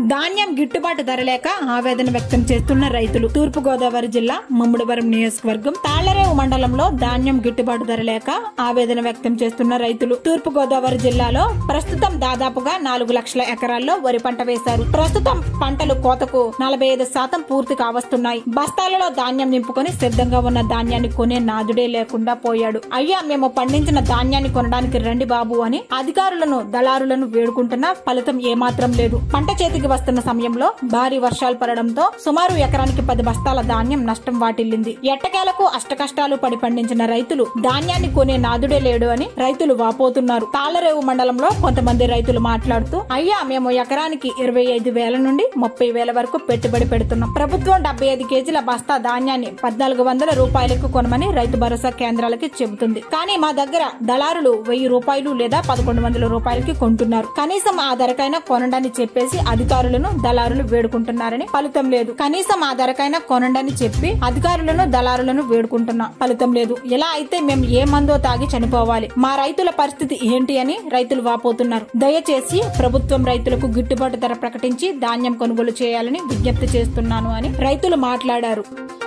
ధాన్యం గిట్టుబాటు ధర లేక ఆవేదన వ్యక్తం చేస్తున్న రైతులు తూర్పు గోదావరి జిల్లా మమ్ముడివరం నియోజకవర్గం తాళ్లరేవు మండలంలో ధాన్యం గిట్టుబాటు ధర లేక ఆవేదన వ్యక్తం చేస్తున్న రైతులు తూర్పు గోదావరి జిల్లాలో ప్రస్తుతం దాదాపుగా నాలుగు లక్షల ఎకరాల్లో వరి పంట వేశారు ప్రస్తుతం పంటలు కోతకు నలభై ఐదు శాతం పూర్తి కావస్తున్నాయి బస్తాలలో ధాన్యం నింపుకొని సిద్ధంగా ఉన్న ధాన్యాన్ని కొనే నాదుడే లేకుండా పోయాడు అయ్యా మేము పండించిన ధాన్యాన్ని కొనడానికి రండి బాబు అని అధికారులను దళారులను వేడుకుంటున్నా ఫలితం ఏమాత్రం లేదు పంట చేతికి వస్తున్న సమయంలో భారీ వర్షాలు పడడంతో సుమారు ఎకరానికి పది బస్తాల ధాన్యం నష్టం వాటిల్లింది ఎట్టకేలకు అష్టకష్టాలు పడి పండించిన రైతులు ధాన్యాన్ని కొనే నాదుడే లేడు అని రైతులు వాపోతున్నారు తాళ్లరేవు మండలంలో కొంతమంది రైతులు మాట్లాడుతూ అయ్యా మేము ఎకరానికి ఇరవై ఐదు వేల నుండి ముప్పై వేల వరకు పెట్టుబడి పెడుతున్నాం ప్రభుత్వం డెబ్బై ఐదు కేజీల బస్తా ధాన్యాన్ని పద్నాలుగు వందల రూపాయలకు కొనమని రైతు భరోసా కేంద్రాలకి చెబుతుంది కానీ మా దగ్గర దళారులు వెయ్యి రూపాయలు లేదా పదకొండు వందల రూపాయలకి కొంటున్నారు కనీసం ఆ ధరకైనా కొనండని చెప్పేసి అధికారులను దళారులు వేడుకుంటున్నారని ఫలితం లేదు కనీసం ఆ ధరకైనా కొనండని చెప్పి అధికారులను దళారులను వేడుకుంటున్నా ఫలితం లేదు ఇలా అయితే మేము ఏ మందో తాగి చనిపోవాలి మా రైతుల పరిస్థితి ఏంటి అని రైతులు వాపోతున్నారు దయచేసి ప్రభుత్వం రైతులకు గిట్టుబాటు ధర ప్రకటించి ధాన్యం కొనుగోలు చేయాలని విజ్ఞప్తి చేస్తున్నాను అని రైతులు మాట్లాడారు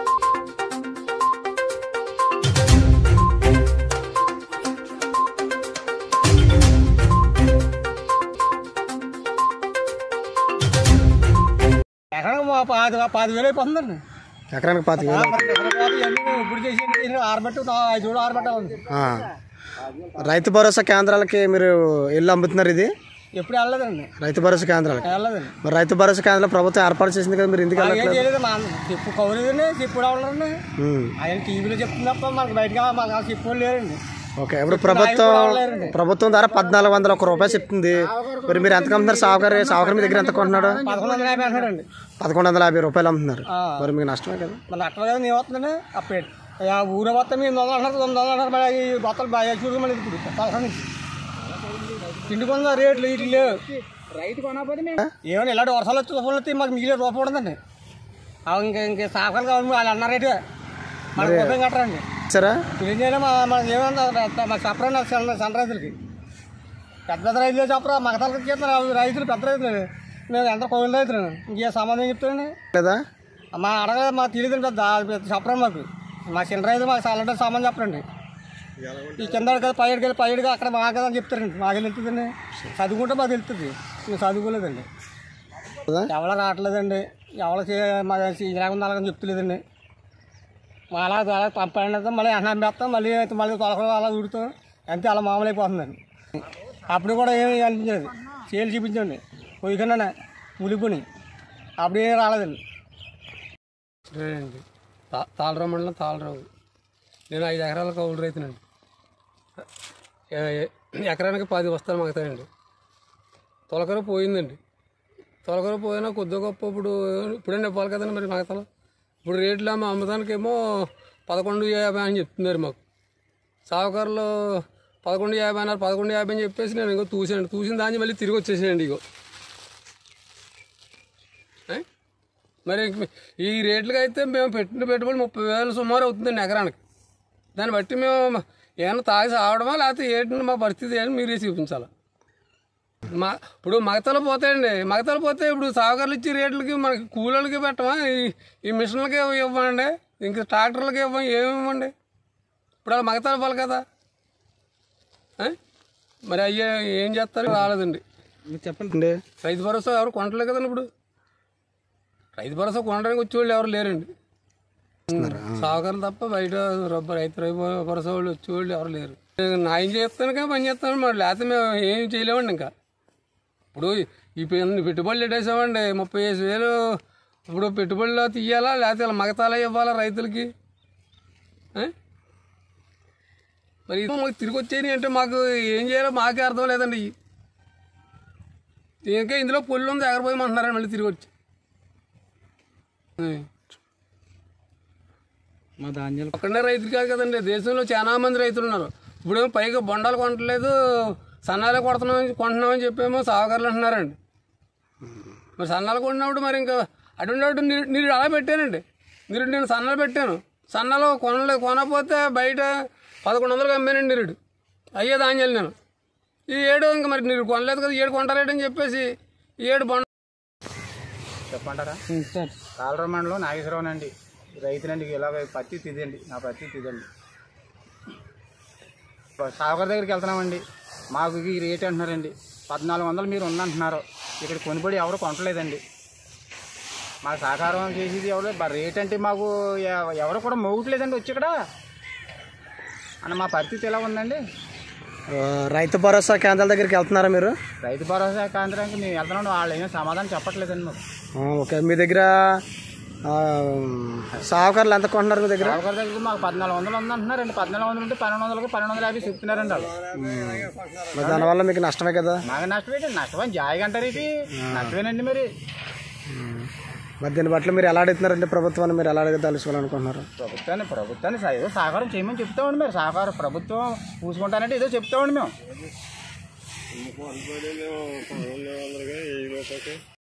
ఎకరానికి మా పాతి పాతి వేలు అయిపోతుందండి ఎకరానికి పాతిక వేలు మరి ఎకరం పోతే ఇవన్నీ ఇప్పుడు చేసి ఆరబెట్టు ఐదు రోజులు ఆరబెట్టాలండి ఆ. రైతు భరోసా కేంద్రాలకి మీరు వెళ్ళి అమ్ముతున్నారు ఇది ఎప్పుడు వెళ్ళలేదండి రైతు భరోసా కేంద్రాలకి వెళ్ళలేదండి మరి రైతు భరోసా కేంద్రాలు ప్రభుత్వం ఏర్పాటు చేసింది కదా మీరు ఎందుకు ఏం వెళ్ళట్లేదు చేయలేదు మా చెప్పు కౌలేదండి చెప్పు రావాలండి ఉమ్. ఆయన టీవీలో చెప్తుంది తప్ప మనకు బయటకు మనకు చెప్పు లేరండి ఓకే ఇప్పుడు ప్రభుత్వం ప్రభుత్వం ద్వారా పద్నాలుగు వందల ఒక రూపాయి చెప్తుంది మరి మీరు ఎంత అమ్ముతున్నారు సావుకారు సావుకారు మీ దగ్గర ఎంత కొంటున్నాడు పదకొండు వందల యాభై అంటాడండి పదకొండు వందల యాభై రూపాయలు అమ్ముతున్నారు ఆ. మరి మీకు నష్టమే కదా మన అట్లా కదా నేను వస్తుందండి అప్పేటి ఆ ఊరే మొత్తం మీరు వందలు అంటారు తొమ్మిది వందలు అంటారు మరి ఈ బొత్తలు బాగా చూడమని ఇప్పుడు తలసా నుంచి తిండి కొందా రేట్లు ఇట్లు లేవు రైతు కొనకపోతే ఏమైనా ఇలాంటి వర్షాలు వచ్చి తుఫాన్లు వస్తే మాకు మిగిలే రూపాయి ఉండదండి అవి ఇంకా ఇంకా సాఫలు కావాలి వాళ్ళు అన్నారైతే మనకు రూపాయి కట్టరండి సరే ఏం చేయాలి మా మనకి ఏమన్నా మాకు చెప్పరండి సన్ సన్ రైతులకి పెద్ద పెద్ద రైతులే చెప్పరా మగతలకి చెప్తారు అవి రైతులు పెద్ద రైతులు మేము ఎంత కోవిల రైతులు ఇంకే సంబంధం చెప్తారండి లేదా మా అడగ మాకు తెలియదు పెద్ద పెద్ద చెప్పరండి మాకు మా చిన్న రైతు మాకు చల్లడం సామాన్ చెప్పరండి ఈ కింద కదా పైడికి వెళ్ళి పైడికి అక్కడ మా కదా అని చెప్తారండి మాకు తెలుస్తుందండి చదువుకుంటే మాకు తెలుస్తుంది మేము చదువుకోలేదండి కదా ఎవరు రావట్లేదండి ఎవరు మాకు ఇలాగుంది అలాగని చెప్తలేదండి మా అలా అలా పంపండి మళ్ళీ అన్నం వేస్తాం మళ్ళీ మళ్ళీ తొలకలు అలా ఉడుతాం అంతే అలా మామూలు అయిపోతుందండి అప్పుడు కూడా ఏమి అనిపించలేదు చేలు చూపించండి పోయికన్నా ఉలిపోని అప్పుడు ఏం రాలేదండి అండి తాళరావు మండలం తాళరావు నేను ఐదు ఎకరాల కౌలు రైతునండి ఎ- ఎకరానికి పది బస్తాలు మగతాయండి తొలకర పోయిందండి తొలకర పోయినా కొద్ది గొప్ప ఇప్పుడు ఇప్పుడే ఇవ్వాలి కదండి మరి మగతలు ఇప్పుడు రేట్లు అమ్మ అమ్మదానికేమో పదకొండు యాభై అని చెప్తున్నారు మాకు సావుకారులు పదకొండు యాభై అన్నారు పదకొండు యాభై అని చెప్పేసి నేను ఇంకో తూసాను తూసిన దాన్ని మళ్ళీ తిరిగి వచ్చేసేయండి ఇగో ఏ? మరి ఇంక ఈ రేట్లకి అయితే మేము పెట్టిన పెట్టుబడి ముప్పై వేలు సుమారు అవుతుందండి ఎకరానికి దాన్ని బట్టి మేము ఏమైనా తాగి సావడమా లేకపోతే ఏంటంటే మా పరిస్థితి ఏంటి మీరే చూపించాలి మా ఇప్పుడు మగతలు పోతాయండి మగతలు పోతే ఇప్పుడు సాగుకారులు ఇచ్చే రేట్లకి మనకి కూలీలకి పెట్టమా ఈ ఈ మిషన్లకి ఇవ్వండి ఇంకా ట్రాక్టర్లకి ఇవ్వం ఏమి ఇవ్వండి ఇప్పుడు అలా మగతలు పోవాలి కదా ఏ? మరి అయ్యే ఏం చేస్తారు రాలేదండి చెప్పండి రైతు భరోసా ఎవరు కొనట్లేదు కదండి ఇప్పుడు రైతు భరోసా కొనడానికి వచ్చేవాళ్ళు ఎవరు లేరండి సాగుకారులు తప్ప బయట రబ్బ రైతు రైతు భరోసా వాళ్ళు వచ్చేవాళ్ళు ఎవరు లేరు నేను న్యాయం చేస్తాను కానీ పని చేస్తాను మరి లేకపోతే మేము ఏం చేయలేమండి ఇంకా ఇప్పుడు ఈ పె- పెట్టుబడులు పెట్టేసామండి ముప్పై ఐదు వేలు ఇప్పుడు పెట్టుబడిలో తీయాలా లేకపోతే ఇలా మగతాలా ఇవ్వాలా రైతులకి ఏ? మరి ఇది మాకు తిరిగి వచ్చేది అంటే మాకు ఏం చేయాలో మాకే అర్థం లేదండి ఇవి. ఇంకా ఇందులో పొల్లు ఉంది ఎగరపోయమంటున్నారని మళ్ళీ తిరిగి వచ్చి మా ధాన్యాలు ఒక్కడే రైతులు కాదు కదండి దేశంలో చాలా మంది రైతులు ఉన్నారు ఇప్పుడు పైగా బొండాలు కొనట్లేదు సన్నాలే కొడుతున్నామని కొంటున్నామని చెప్పేమో సాగుకారులు అంటున్నారండి మరి సన్నాలు కొట్టినప్పుడు మరి ఇంకా అటువంటి నీరు నీరు అలా పెట్టానండి నీరు నేను సన్నాలు పెట్టాను సన్నాలు కొనలే కొనకపోతే బయట పదకొండు వందలకు అమ్మానండి నిరుడు అయ్యే ధాన్యాలు నేను ఈ ఏడు ఇంకా మరి మీరు కొనలేదు కదా ఈ ఏడు కొంటారేటని చెప్పేసి ఈ ఏడు బొండ చెప్పంటారా కాలర మండలం నాగేశ్వరరావు అండి రైతునండి ఇలాగ పత్తి తిదండి నా పత్తి తిదండి సాగర్ దగ్గరికి వెళ్తున్నామండి మాకు ఈ రేట్ అంటున్నారండి పద్నాలుగు వందలు మీరు ఉందంటున్నారు ఇక్కడ కొనుబడి ఎవరు కొనట్లేదండి మాకు సహకారం చేసేది ఎవరు బ- రేట్ అంటే మాకు ఎవ- ఎవరు కూడా మోగట్లేదండి వచ్చి ఇక్కడ అన్న మా పరిస్థితి ఎలా ఉందండి ఆ, రైతు భరోసా కేంద్రాల దగ్గరికి వెళ్తున్నారా మీరు రైతు భరోసా కేంద్రానికి మేము వెళ్తున్నాం వాళ్ళు ఏమీ సమాధానం చెప్పట్లేదండి మాకు ఆ, ఓకే మీ దగ్గర ఆ, సాగుకారులు ఎంత కొంటున్నారు మీ దగ్గర సాగర్ దగ్గర మాకు పద్నాలుగు వందలు ఉందంటున్నారండి పద్నాలుగు వందలు ఉంటే పన్నెండు వందలకి పన్నెండు వందల యాభై చెప్తున్నారండి వాళ్ళు మరి దానివల్ల మీకు నష్టమే కదా మాకు నష్టమేంటి నష్టమని జాయిగా అంటారు ఏంటి నష్టమేనండి మరి మరి దీన్ని బట్టి మీరు ఎలా అడుగుతున్నారండి ప్రభుత్వాన్ని మీరు ఎలా అడగదలుచుకోవాలనుకుంటున్నారు ప్రభుత్వాన్ని ప్రభుత్వాన్ని సా- ఏదో సహకారం చేయమని చెప్తామండి మరి సహకారం ప్రభుత్వం పూసుకుంటానంటే ఏదో చెప్తామండి మేము